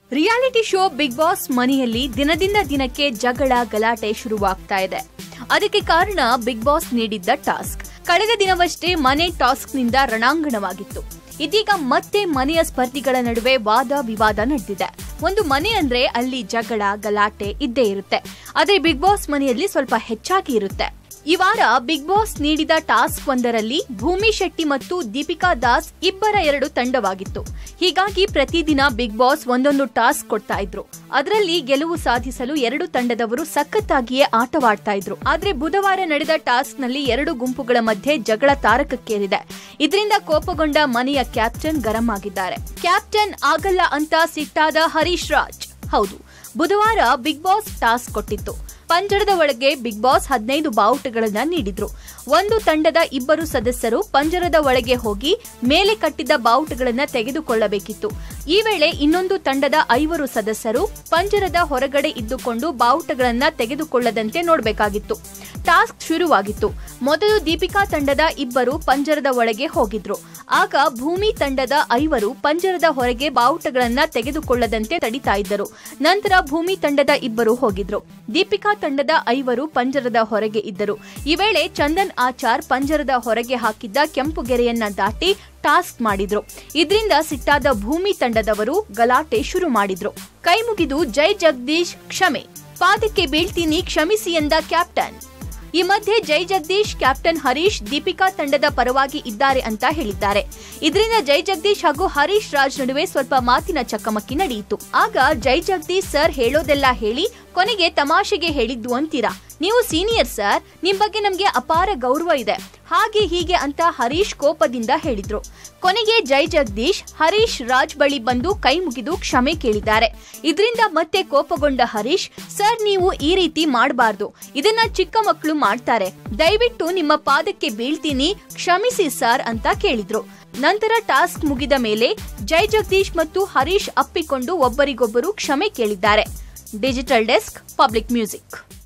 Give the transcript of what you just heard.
reality show Bigg boss ಮನೆಯಲ್ಲಿ ದಿನದಿಂದ ದಿನಕ್ಕೆ ಜಗಳ ಗಲಾಟೆ ಶುರುವಾಗ್ತಾ ಇದೆ ಅದಕ್ಕೆ ಕಾರಣ ಬಿಗ್ ಬಾಸ್ ನೀಡಿದ್ದ ಟಾಸ್ಕ್ ಕಳೆದ ದಿನವಷ್ಟೇ ಮನೆ ಟಾಸ್ಕ್ನಿಂದ ರಣಾಂಗಣವಾಗಿತ್ತು ಇದೀಗ ಮತ್ತೆ ಮನೆಯ ಸ್ಪರ್ಧಿಗಳ ನಡುವೆ ವಾದ ವಿವಾದ ನಡೆದಿದೆ ಒಂದು ಮನೆ ಅಂದ್ರೆ ಅಲ್ಲಿ ಜಗಳ ಗಲಾಟೆ ಇದ್ದೇ ಇರುತ್ತೆ ಆದ್ರೆ ಬಿಗ್ ಬಾಸ್ ಮನೆಯಲ್ಲಿ ಸ್ವಲ್ಪ ಹೆಚ್ಚಾಗಿ ಇರುತ್ತೆ ಈ ವಾರ ಬಿಗ್ ಬಾಸ್ ನೀಡಿದ ಟಾಸ್ಕ್ ಒಂದರಲ್ಲಿ ಭೂಮಿ ಶೆಟ್ಟಿ ಮತ್ತು ದೀಪಿಕಾ ದಾಸ್ ಇಬ್ಬರ ಎರಡು ತಂಡವಾಗಿತ್ತು ಹೀಗಾಗಿ ಪ್ರತಿದಿನ ಬಿಗ್ ಬಾಸ್ ಒಂದೊಂದು ಟಾಸ್ಕ್ ಕೊಡ್ತಾ ಇದ್ರು ಅದರಲ್ಲಿ ಗೆಲುವು ಸಾಧಿಸಲು ಎರಡು ತಂಡದವರು ಸಖತ್ತಾಗಿಯೇ ಆಟವಾಡ್ತಾ ಇದ್ರು ಆದ್ರೆ ಬುಧವಾರ ನಡೆದ ಟಾಸ್ಕ್ ನಲ್ಲಿ ಎರಡು ಗುಂಪುಗಳ ಮಧ್ಯೆ ಜಗಳ ತಾರಕಕ್ಕೇರಿದೆ ಇದರಿಂದ ಕೋಪಗೊಂಡ ಮನೆಯ ಕ್ಯಾಪ್ಟನ್ ಗರಂ ಆಗಿದ್ದಾರೆ ಕ್ಯಾಪ್ಟನ್ ಆಗಲ್ಲ ಅಂತ ಸಿಟ್ಟಾದ ಹರೀಶ್ ರಾಜ್ ಹೌದು ಬುಧವಾರ ಬಿಗ್ ಬಾಸ್ ಟಾಸ್ಕ್ ಕೊಟ್ಟಿತ್ತು ಪಂಜರದ ಒಳಗೆ ಬಿಗ್ ಬಾಸ್ ಹದಿನೈದು ಬಾವುಟಗಳನ್ನ ನೀಡಿದ್ರು ಒಂದು ತಂಡದ ಇಬ್ಬರು ಸದಸ್ಯರು ಪಂಜರದ ಒಳಗೆ ಹೋಗಿ ಮೇಲೆ ಕಟ್ಟಿದ್ದ ಬಾವುಟಗಳನ್ನ ತೆಗೆದುಕೊಳ್ಳಬೇಕಿತ್ತು ಈ ವೇಳೆ ಇನ್ನೊಂದು ತಂಡದ ಐವರು ಸದಸ್ಯರು ಪಂಜರದ ಹೊರಗಡೆ ಇದ್ದುಕೊಂಡು ಬಾವುಟಗಳನ್ನ ತೆಗೆದುಕೊಳ್ಳದಂತೆ ನೋಡಬೇಕಾಗಿತ್ತು ಟಾಸ್ಕ್ ಶುರುವಾಗಿತ್ತು ಮೊದಲು ದೀಪಿಕಾ ತಂಡದ ಇಬ್ಬರು ಪಂಜರದ ಒಳಗೆ ಹೋಗಿದ್ರು ಆಗ ಭೂಮಿ ತಂಡದ ಐವರು ಪಂಜರದ ಹೊರಗೆ ಬಾವುಟಗಳನ್ನ ತೆಗೆದುಕೊಳ್ಳದಂತೆ ತಡಿತಾ ಇದ್ದರು ನಂತರ ಭೂಮಿ ತಂಡದ ಇಬ್ಬರು ಹೋಗಿದ್ರು ದೀಪಿಕಾ ತಂಡದ ಐವರು ಪಂಜರದ ಹೊರಗೆ ಇದ್ದರು ಈ ವೇಳೆ ಚಂದನ್ ಆಚಾರ್ ಪಂಜರದ ಹೊರಗೆ ಹಾಕಿದ್ದ ಕೆಂಪು ಗೆರೆಯನ್ನ ದಾಟಿ ಟಾಸ್ಕ್ ಮಾಡಿದ್ರು ಇದರಿಂದ ಸಿಟ್ಟಾದ ಭೂಮಿ ತಂಡದವರು ಗಲಾಟೆ ಶುರು ಮಾಡಿದ್ರು ಕೈ ಮುಗಿದು ಜೈ ಜಗದೀಶ್ ಕ್ಷಮೆ ಪಾದಕ್ಕೆ ಬೀಳ್ತೀನಿ ಕ್ಷಮಿಸಿ ಎಂದ ಕ್ಯಾಪ್ಟನ್ ಈ ಮಧ್ಯೆ ಜೈ ಜಗದೀಶ್ ಕ್ಯಾಪ್ಟನ್ ಹರೀಶ್ ದೀಪಿಕಾ ತಂಡದ ಪರವಾಗಿ ಇದ್ದಾರೆ ಅಂತ ಹೇಳಿದ್ದಾರೆ ಇದರಿಂದ ಜೈ ಜಗದೀಶ್ ಹಾಗೂ ಹರೀಶ್ ರಾಜ್ ನಡುವೆ ಸ್ವಲ್ಪ ಮಾತಿನ ಚಕಮಕಿ ನಡೆಯಿತು ಆಗ ಜೈ ಜಗದೀಶ್ ಸರ್ ಹೇಳೋದೆಲ್ಲ ಹೇಳಿ ಕೊನೆಗೆ ತಮಾಷೆಗೆ ಹೇಳಿದ್ದು ಅಂತೀರಾ ನೀವು ಸೀನಿಯರ್ ಸರ್ ನಿಮ್ ಬಗ್ಗೆ ನಮ್ಗೆ ಅಪಾರ ಗೌರವ ಇದೆ ಹಾಗೆ ಹೀಗೆ ಅಂತ ಹರೀಶ್ ಕೋಪದಿಂದ ಹೇಳಿದ್ರು ಕೊನೆಗೆ ಜೈ ಜಗದೀಶ್ ಹರೀಶ್ ರಾಜ್ ಬಳಿ ಬಂದು ಕೈ ಮುಗಿದು ಕ್ಷಮೆ ಕೇಳಿದ್ದಾರೆ ಇದರಿಂದ ಮತ್ತೆ ಕೋಪಗೊಂಡ ಹರೀಶ್ ಸರ್ ನೀವು ಈ ರೀತಿ ಮಾಡಬಾರ್ದು ಇದನ್ನ ಚಿಕ್ಕ ಮಕ್ಕಳು ಮಾಡ್ತಾರೆ ದಯವಿಟ್ಟು ನಿಮ್ಮ ಪಾದಕ್ಕೆ ಬೀಳ್ತೀನಿ ಕ್ಷಮಿಸಿ ಸರ್ ಅಂತ ಕೇಳಿದ್ರು ನಂತರ ಟಾಸ್ಕ್ ಮುಗಿದ ಮೇಲೆ ಜೈ ಜಗದೀಶ್ ಮತ್ತು ಹರೀಶ್ ಅಪ್ಪಿಕೊಂಡು ಒಬ್ಬರಿಗೊಬ್ಬರು ಕ್ಷಮೆ ಕೇಳಿದ್ದಾರೆ ಡಿಜಿಟಲ್ ಡೆಸ್ಕ್ ಪಬ್ಲಿಕ್ ಮ್ಯೂಸಿಕ್